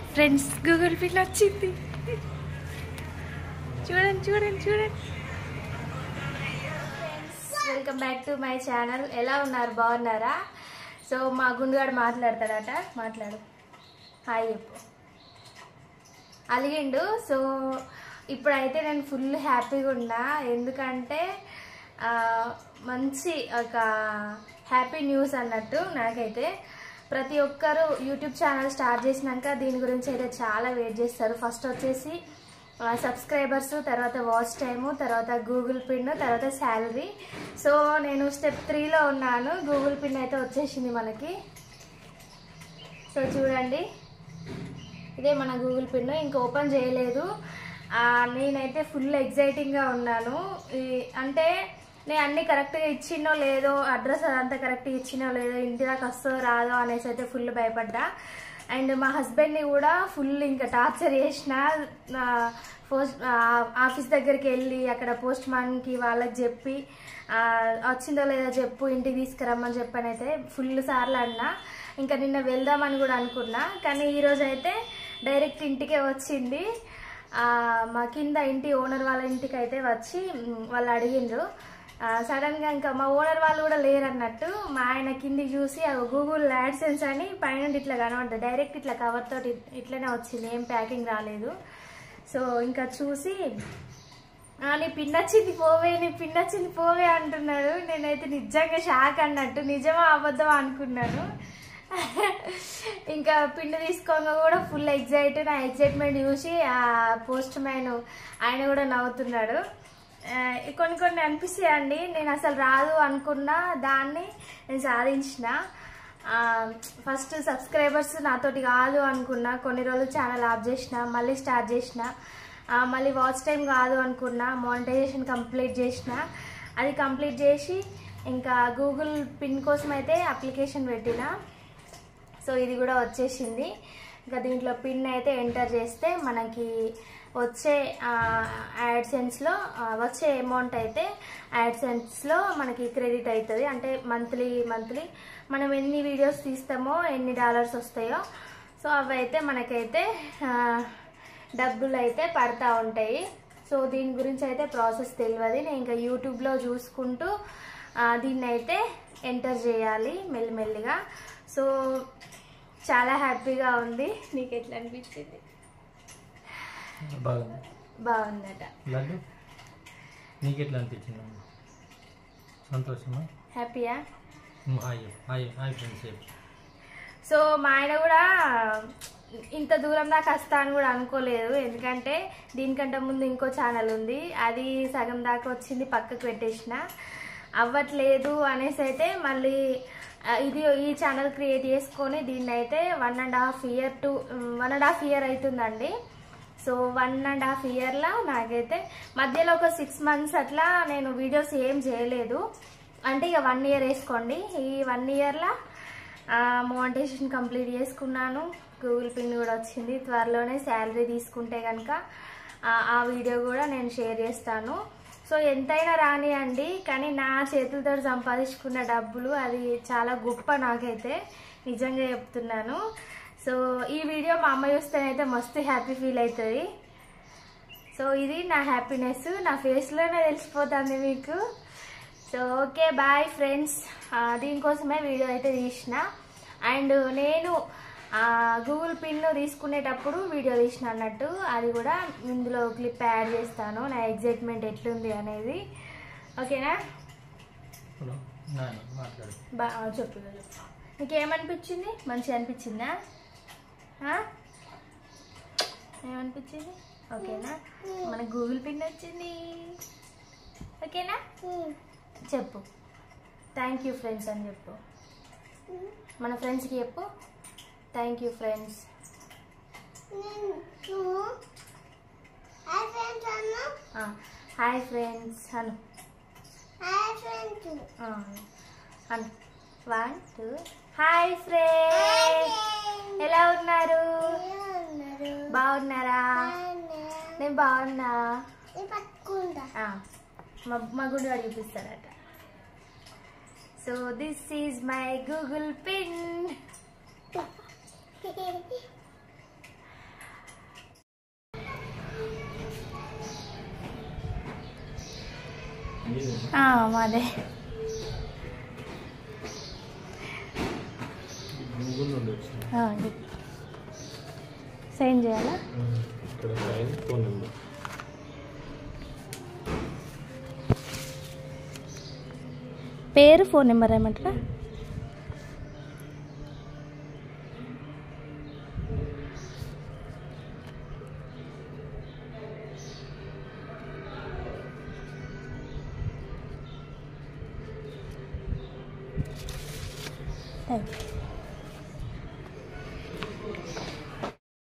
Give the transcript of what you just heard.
Friends Google pin వచ్చింది చూడండి చూడండి చూడండి welcome back to my channel ఎలా ఉన్నారు బాగున్నారా సో మా గుండుగాడు మాట్లాడతాడట మాట్లాడు హాయ్ చెప్పు అలిగిండు సో ఇప్పుడైతే నేను ఫుల్ హ్యాపీగా ఉన్నా ఎందుకంటే ఆ, మంచి ఒక హ్యాపీ న్యూస్ అన్నట్టు నాకైతే ప్రతి ఒక్కరు యూట్యూబ్ ఛానల్ స్టార్ట్ చేసినాక దీని గురించి అయితే చాలా వెయిట్ చేస్తారు ఫస్ట్ వచ్చేసి సబ్స్క్రైబర్స్ తర్వాత వాచ్ టైము తర్వాత గూగుల్ పిన్ తర్వాత శాలరీ సో నేను స్టెప్ త్రీలో ఉన్నాను గూగుల్ పిన్ అయితే వచ్చేసింది మనకి సో చూడండి ఇదే మన గూగుల్ పిన్ ఇంకా ఓపెన్ చేయలేదు ఆ, నేనైతే ఫుల్ ఎగ్జైటింగ్గా ఉన్నాను ఈ అంటే నేను అన్ని కరెక్ట్గా ఇచ్చినో లేదో అడ్రస్ అదంతా కరెక్ట్గా ఇచ్చినో లేదో ఇంటి దాకా వస్తుందో రాదో అనేసి అయితే ఫుల్ భయపడ్డా అండ్ మా హస్బెండ్ని కూడా ఫుల్ ఇంకా టార్చర్ చేసిన ఆ, పోస్ట్ ఆ, ఆఫీస్ దగ్గరికి వెళ్ళి అక్కడ పోస్ట్ మ్యాన్కి వాళ్ళకి చెప్పి ఆ, వచ్చిందో లేదో చెప్పు ఇంటికి తీసుకురమ్మని చెప్పనైతే ఫుల్ సార్లు అన్నా ఇంకా నిన్న వెళ్దామని కూడా అనుకున్నా కానీ ఈరోజు అయితే డైరెక్ట్ ఇంటికే వచ్చింది ఆ, మా కింద ఇంటి ఓనర్ వాళ్ళ ఇంటికి అయితే వచ్చి మ్, వాళ్ళు అడిగిండ్రు సడన్గా ఇంకా మా ఓనర్ వాళ్ళు కూడా లేరు అన్నట్టు మా ఆయన కింది చూసి ఆ గూగుల్ యాడ్సెన్స్ అని పైన ఇట్లా కనబడ్డది డైరెక్ట్ ఇట్లా కవర్ తోటి ఇట్లనే వచ్చింది ఏం ప్యాకింగ్ రాలేదు సో ఇంకా చూసి "ఆ, నీ పిన్ వచ్చింది పోవే నీ పిన్ వచ్చింది పోవే అంటున్నాడు నేనైతే నిజంగా షాక్ అన్నట్టు నిజమా అబద్ధమా అనుకున్నాను ఇంకా పిన్ తీసుకోగా కూడా ఫుల్ ఎగ్జైట్ నా ఎగ్జైట్మెంట్ చూసి ఆ పోస్ట్ మ్యాన్ ఆయన కూడా నవ్వుతున్నాడు ఆ, కొన్ని కొన్ని అనిపిస్తాయండి నేను అసలు రాదు అనుకున్న దాన్ని నేను సాధించిన ఫస్ట్ సబ్స్క్రైబర్స్ నాతోటి కాదు అనుకున్నా కొన్ని రోజులు ఛానల్ ఆఫ్ చేసిన మళ్ళీ స్టార్ట్ చేసిన ఆ, మళ్ళీ వాచ్ టైం కాదు అనుకున్నా మానిటైజేషన్ కంప్లీట్ చేసిన అది కంప్లీట్ చేసి ఇంకా గూగుల్ పిన్ కోసం అయితే అప్లికేషన్ పెట్టిన సో ఇది కూడా వచ్చేసింది ఇంకా దీంట్లో పిన్ అయితే ఎంటర్ చేస్తే మనకి వచ్చే యాడ్సెన్స్లో వచ్చే అమౌంట్ అయితే యాడ్సెన్స్లో మనకి క్రెడిట్ అవుతుంది అంటే మంత్లీ మంత్లీ మనం ఎన్ని వీడియోస్ తీస్తామో ఎన్ని డాలర్స్ వస్తాయో సో అవి అయితే మనకైతే ఆ, డబ్బులు అయితే పడతా ఉంటాయి సో దీని గురించి అయితే ప్రాసెస్ తెలియదు నేను ఇంకా యూట్యూబ్లో చూసుకుంటూ ఆ, దీన్ని అయితే ఎంటర్ చేయాలి మెల్లిమెల్లిగా సో చాలా హ్యాపీగా ఉంది నీకు ఎట్లా అనిపించింది బాగుంది బాగుందట లడ్డు నీకు ఎట్లా అనిపించింది సంతోషమా హ్యాపీయా నువ్వు హాయ్ చెప్పు. హాయ్ హాయ్ ఫ్రెండ్స్ చెప్పు సో మా ఆయన కూడా ఇంత దూరం దాకా వస్తా అని కూడా అనుకోలేదు ఎందుకంటే దీనికంటే ముందు ఇంకో ఛానల్ ఉంది అది సగం దాకా వచ్చింది పక్కకు పెట్టేసిన అవ్వట్లేదు అనేసి అయితే మళ్ళీ ఆ, ఇది ఈ ఛానల్ క్రియేట్ చేసుకొని దీన్ని అయితే one and half year to one and half year అవుతుందండి సో వన్ అండ్ హాఫ్ ఇయర్లో నాకైతే మధ్యలో ఒక సిక్స్ మంత్స్ అట్లా నేను వీడియోస్ ఏం చేయలేదు అంటే ఇక వన్ ఇయర్ వేసుకోండి ఈ వన్ ఇయర్లో మోనిటైజేషన్ కంప్లీట్ చేసుకున్నాను గూగుల్ పిన్ కూడా వచ్చింది త్వరలోనే శాలరీ తీసుకుంటే కనుక ఆ వీడియో కూడా నేను షేర్ చేస్తాను సో ఎంతైనా రానియండి కానీ నా చేతులతో సంపాదించుకున్న డబ్బులు అది చాలా గొప్ప నాకైతే నిజంగా చెప్తున్నాను సో ఈ వీడియో మా అమ్మ చూస్తేనైతే మస్తు హ్యాపీ ఫీల్ అవుతుంది సో ఇది నా హ్యాపీనెస్ నా ఫేస్లోనే తెలిసిపోతుంది మీకు సో ఓకే బాయ్ ఫ్రెండ్స్ దీనికోసమే వీడియో అయితే తీసిన అండ్ నేను గూగుల్ పిన్ తీసుకునేటప్పుడు వీడియో తీసిన అన్నట్టు అది కూడా ఇందులో క్లిప్ యాడ్ చేస్తాను నా ఎగ్జైట్మెంట్ ఎట్లుంది అనేది ఓకేనా ఇప్పుడు నాని మాట్లాడు బా ఆ, చెప్పు ఇక చెప్పు నీకేమనిపించింది మంచిగా అనిపించిందా ఆ? ఏమనిపించింది ఓకేనా మన గూగుల్ పిన్ వచ్చింది ఓకేనా చెప్పు థ్యాంక్ యూ ఫ్రెండ్స్ అని చెప్పు మన ఫ్రెండ్స్కి చెప్పు thank you friends hi friends అను ఆ, అను వన్ టూ హాయ్ ఫ్రెండ్స్ ఎలా ఉన్నారు బాగున్నారా నేను బాగున్నా ఆ, మా మా గుడి వాడు చూపిస్తాడట so this is my Google pin ఆ, మాదే గూగుల్ నుండి వచ్చింది ఆ, ఇది. సైన్ చేయాలా ఇక్కడ సైన్ ఫోన్ నెంబర్ పేరు ఫోన్ నెంబర్ ఏమంటారా థ్యాంక్ యూ